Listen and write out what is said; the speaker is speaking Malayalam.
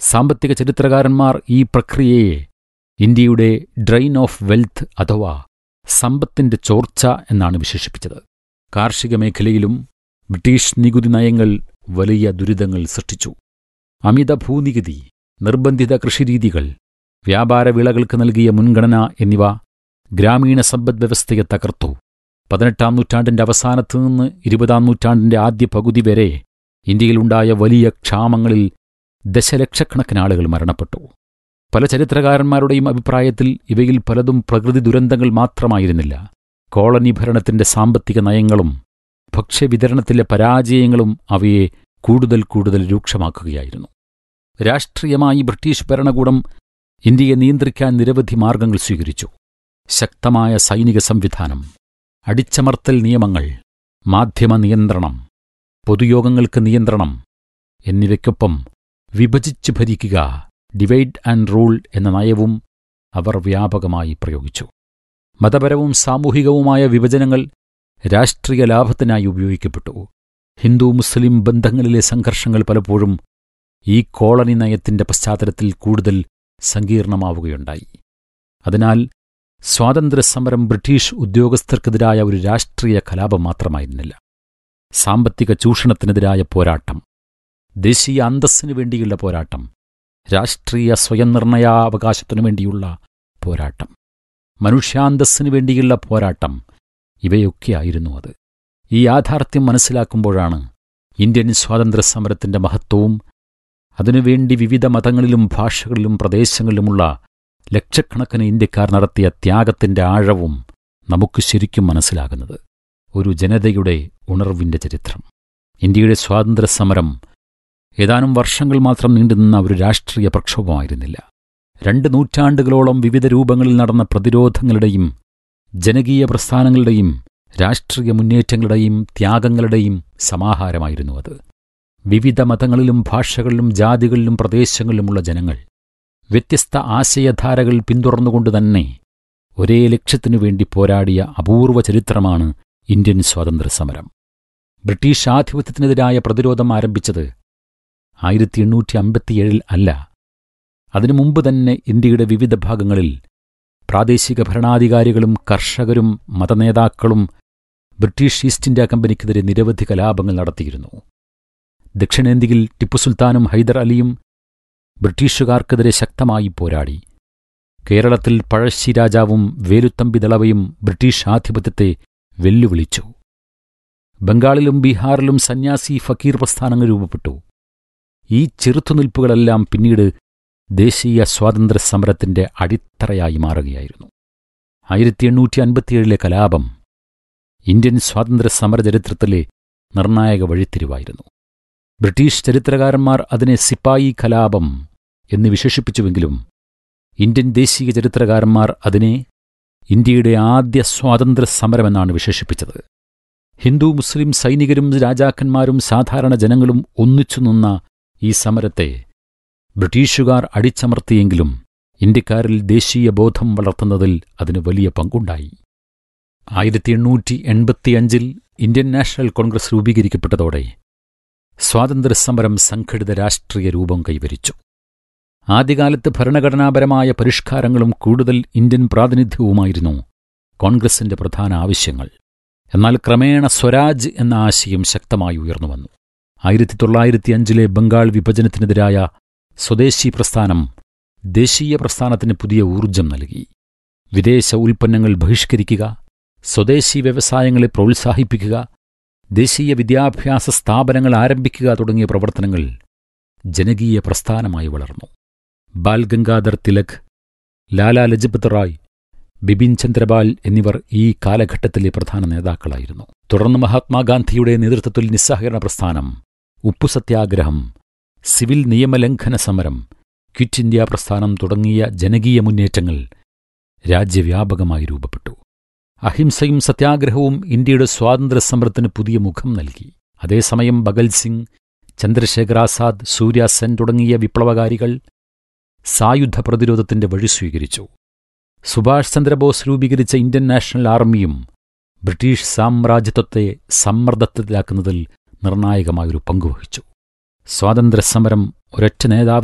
സാമ്പത്തിക ചരിത്രകാരന്മാർ ഈ പ്രക്രിയയെ ഇന്ത്യയുടെ ഡ്രെയിൻ ഓഫ് വെൽത്ത് അഥവാ സമ്പത്തിന്റെ ചോർച്ച എന്നാണ് വിശേഷിപ്പിച്ചത് കാർഷിക മേഖലയിലും ബ്രിട്ടീഷ് നികുതി നയങ്ങൾ വലിയ ദുരിതങ്ങൾ സൃഷ്ടിച്ചു അമിത ഭൂനികുതി നിർബന്ധിത കൃഷിരീതികൾ വ്യാപാര വിളകൾക്ക് നൽകിയ മുൻഗണന എന്നിവ ഗ്രാമീണ സമ്പദ്വ്യവസ്ഥയെ തകർത്തു പതിനെട്ടാം നൂറ്റാണ്ടിന്റെ അവസാനത്തു നിന്ന് ഇരുപതാം നൂറ്റാണ്ടിന്റെ ആദ്യ പകുതി വരെ ഇന്ത്യയിലുണ്ടായ വലിയ ക്ഷാമങ്ങളിൽ ദശലക്ഷക്കണക്കിന് ആളുകൾ മരണപ്പെട്ടു പല ചരിത്രകാരന്മാരുടെയും അഭിപ്രായത്തിൽ ഇവയിൽ പലതും പ്രകൃതി ദുരന്തങ്ങൾ മാത്രമായിരുന്നില്ല കോളനി ഭരണത്തിന്റെ സാമ്പത്തിക നയങ്ങളും ഭക്ഷ്യവിതരണത്തിലെ പരാജയങ്ങളും അവയെ കൂടുതൽ കൂടുതൽ രൂക്ഷമാക്കുകയായിരുന്നു രാഷ്ട്രീയമായി ബ്രിട്ടീഷ് ഭരണകൂടം ഇന്ത്യയെ നിയന്ത്രിക്കാൻ നിരവധി മാർഗങ്ങൾ സ്വീകരിച്ചു ശക്തമായ സൈനിക സംവിധാനം അടിച്ചമർത്തൽ നിയമങ്ങൾ മാധ്യമ നിയന്ത്രണം പൊതുയോഗങ്ങൾക്ക് നിയന്ത്രണം എന്നിവയ്ക്കൊപ്പം വിഭജിച്ചു ഭരിക്കുക ഡിവൈഡ് ആൻഡ് റൂൾ എന്ന നയവും അവർ വ്യാപകമായി പ്രയോഗിച്ചു മതപരവും സാമൂഹികവുമായ വിഭജനങ്ങൾ രാഷ്ട്രീയ ലാഭത്തിനായി ഉപയോഗിക്കപ്പെട്ടു ഹിന്ദു മുസ്ലിം ബന്ധങ്ങളിലെ സംഘർഷങ്ങൾ പലപ്പോഴും ഈ കോളനി നയത്തിന്റെ പശ്ചാത്തലത്തിൽ കൂടുതൽ സങ്കീർണമാവുകയുണ്ടായി അതിനാൽ സ്വാതന്ത്ര്യസമരം ബ്രിട്ടീഷ് ഉദ്യോഗസ്ഥർക്കെതിരായ ഒരു രാഷ്ട്രീയ കലാപം മാത്രമായിരുന്നില്ല സാമ്പത്തിക ചൂഷണത്തിനെതിരായ പോരാട്ടം ദേശീയ അന്തസ്സിനു വേണ്ടിയുള്ള പോരാട്ടം രാഷ്ട്രീയ സ്വയംനിർണയാവകാശത്തിനു വേണ്ടിയുള്ള പോരാട്ടം മനുഷ്യാന്തസ്സിനു വേണ്ടിയുള്ള പോരാട്ടം ഇവയൊക്കെയായിരുന്നു അത് ഈ യാഥാർത്ഥ്യം മനസ്സിലാക്കുമ്പോഴാണ് ഇന്ത്യൻ സ്വാതന്ത്ര്യസമരത്തിന്റെ മഹത്വവും അതിനുവേണ്ടി വിവിധ മതങ്ങളിലും ഭാഷകളിലും പ്രദേശങ്ങളിലുമുള്ള ലക്ഷക്കണക്കിന് ഇന്ത്യക്കാർ നടത്തിയ ത്യാഗത്തിന്റെ ആഴവും നമുക്ക് ശരിക്കും മനസ്സിലാകുന്നത് ഒരു ജനതയുടെ ഉണർവിന്റെ ചരിത്രം ഇന്ത്യയുടെ സ്വാതന്ത്ര്യസമരം ഏതാനും വർഷങ്ങൾ മാത്രം നീണ്ടുനിന്ന ഒരു രാഷ്ട്രീയ പ്രക്ഷോഭമായിരുന്നില്ല രണ്ട് നൂറ്റാണ്ടുകളോളം വിവിധ രൂപങ്ങളിൽ നടന്ന പ്രതിരോധങ്ങളുടെയും ജനകീയ പ്രസ്ഥാനങ്ങളുടെയും രാഷ്ട്രീയ മുന്നേറ്റങ്ങളുടെയും ത്യാഗങ്ങളുടെയും സമാഹാരമായിരുന്നു അത് വിവിധ മതങ്ങളിലും ഭാഷകളിലും ജാതികളിലും പ്രദേശങ്ങളിലുമുള്ള ജനങ്ങൾ വ്യത്യസ്ത ആശയധാരകൾ പിന്തുടർന്നുകൊണ്ട് തന്നെ ഒരേ ലക്ഷ്യത്തിനു വേണ്ടി പോരാടിയ അപൂർവ ചരിത്രമാണ് ഇന്ത്യൻ സ്വാതന്ത്ര്യസമരം ബ്രിട്ടീഷ് ആധിപത്യത്തിനെതിരായ പ്രതിരോധം ആരംഭിച്ചത് ആയിരത്തി എണ്ണൂറ്റി അമ്പത്തിയേഴിൽ അല്ല അതിനു മുമ്പ് തന്നെ ഇന്ത്യയുടെ വിവിധ ഭാഗങ്ങളിൽ പ്രാദേശിക ഭരണാധികാരികളും കർഷകരും മതനേതാക്കളും ബ്രിട്ടീഷ് ഈസ്റ്റ് ഇന്ത്യ കമ്പനിക്കെതിരെ നിരവധി കലാപങ്ങൾ നടത്തിയിരുന്നു ദക്ഷിണേന്ത്യയിൽ ടിപ്പു സുൽത്താനും ഹൈദർ അലിയും ബ്രിട്ടീഷുകാർക്കെതിരെ ശക്തമായി പോരാടി കേരളത്തിൽ പഴശ്ശി രാജാവും വേലുത്തമ്പി ദളവയും ബ്രിട്ടീഷ് ആധിപത്യത്തെ വെല്ലുവിളിച്ചു ബംഗാളിലും ബീഹാറിലും സന്യാസി ഫക്കീർ പ്രസ്ഥാനങ്ങൾ രൂപപ്പെട്ടു ഈ ചെറുത്തുനിൽപ്പുകളെല്ലാം പിന്നീട് ദേശീയ സ്വാതന്ത്ര്യ സമരത്തിന്റെ അടിത്തറയായി മാറുകയായിരുന്നു ആയിരത്തി എണ്ണൂറ്റി അൻപത്തിയേഴിലെ കലാപം ഇന്ത്യൻ സ്വാതന്ത്ര്യ സമര ചരിത്രത്തിലെ നിർണായക വഴിത്തിരിവായിരുന്നു ബ്രിട്ടീഷ് ചരിത്രകാരന്മാർ അതിനെ സിപ്പായി കലാപം എന്ന് വിശേഷിപ്പിച്ചുവെങ്കിലും ഇന്ത്യൻ ദേശീയ ചരിത്രകാരന്മാർ അതിനെ ഇന്ത്യയുടെ ആദ്യ സ്വാതന്ത്ര്യ സമരമെന്നാണ് വിശേഷിപ്പിച്ചത് ഹിന്ദു മുസ്ലിം സൈനികരും രാജാക്കന്മാരും സാധാരണ ജനങ്ങളും ഒന്നിച്ചു നിന്ന ഈ സമരത്തെ ബ്രിട്ടീഷുകാർ അടിച്ചമർത്തിയെങ്കിലും ഇന്ത്യക്കാരിൽ ദേശീയ ബോധം വളർത്തുന്നതിൽ അതിന് വലിയ പങ്കുണ്ടായി ആയിരത്തി എണ്ണൂറ്റി എൺപത്തിയഞ്ചിൽ ഇന്ത്യൻ നാഷണൽ കോൺഗ്രസ് രൂപീകരിക്കപ്പെട്ടതോടെ സ്വാതന്ത്ര്യസമരം സംഘടിത രാഷ്ട്രീയ രൂപം കൈവരിച്ചു ആദ്യകാലത്ത് ഭരണഘടനാപരമായ പരിഷ്കാരങ്ങളും കൂടുതൽ ഇന്ത്യൻ പ്രാതിനിധ്യവുമായിരുന്നു കോൺഗ്രസിന്റെ പ്രധാന ആവശ്യങ്ങൾ എന്നാൽ ക്രമേണ സ്വരാജ് എന്ന ആശയം ശക്തമായി ഉയർന്നുവന്നു ആയിരത്തി തൊള്ളായിരത്തി അഞ്ചിലെ ബംഗാൾ വിഭജനത്തിനെതിരായ സ്വദേശി പ്രസ്ഥാനം ദേശീയ പ്രസ്ഥാനത്തിന് പുതിയ ഊർജം നൽകി വിദേശ ഉൽപ്പന്നങ്ങൾ ബഹിഷ്കരിക്കുക സ്വദേശി വ്യവസായങ്ങളെ പ്രോത്സാഹിപ്പിക്കുക ദേശീയ വിദ്യാഭ്യാസ സ്ഥാപനങ്ങൾ ആരംഭിക്കുക തുടങ്ങിയ പ്രവർത്തനങ്ങൾ ജനകീയ പ്രസ്ഥാനമായി വളർന്നു ബാൽ ഗംഗാധർ തിലക് ലാലാ ലജപത് റായ് ബിപിൻ ചന്ദ്രപാൽ എന്നിവർ ഈ കാലഘട്ടത്തിലെ പ്രധാന നേതാക്കളായിരുന്നു തുടർന്ന് മഹാത്മാഗാന്ധിയുടെ നേതൃത്വത്തിൽ നിസ്സഹകരണ പ്രസ്ഥാനം ഉപ്പു സത്യാഗ്രഹം സിവിൽ നിയമലംഘന സമരം ക്വിറ്റ് ഇന്ത്യ പ്രസ്ഥാനം തുടങ്ങിയ ജനകീയ മുന്നേറ്റങ്ങൾ രാജ്യവ്യാപകമായി രൂപപ്പെട്ടു അഹിംസയും സത്യാഗ്രഹവും ഇന്ത്യയുടെ സ്വാതന്ത്ര്യ സമരത്തിന് പുതിയ മുഖം നൽകി അതേസമയം ഭഗത് സിംഗ് ചന്ദ്രശേഖർ ആസാദ് സൂര്യ സെൻ തുടങ്ങിയ വിപ്ലവകാരികൾ സായുധ പ്രതിരോധത്തിന്റെ വഴി സ്വീകരിച്ചു സുഭാഷ് ചന്ദ്രബോസ് രൂപീകരിച്ച ഇന്ത്യൻ നാഷണൽ ആർമിയും ബ്രിട്ടീഷ് സാമ്രാജ്യത്വത്തെ സമ്മർദ്ദത്തിലാക്കുന്നതിൽ നിർണായകമായൊരു പങ്കുവഹിച്ചു സ്വാതന്ത്ര്യസമരം ഒരൊറ്റ നേതാവ്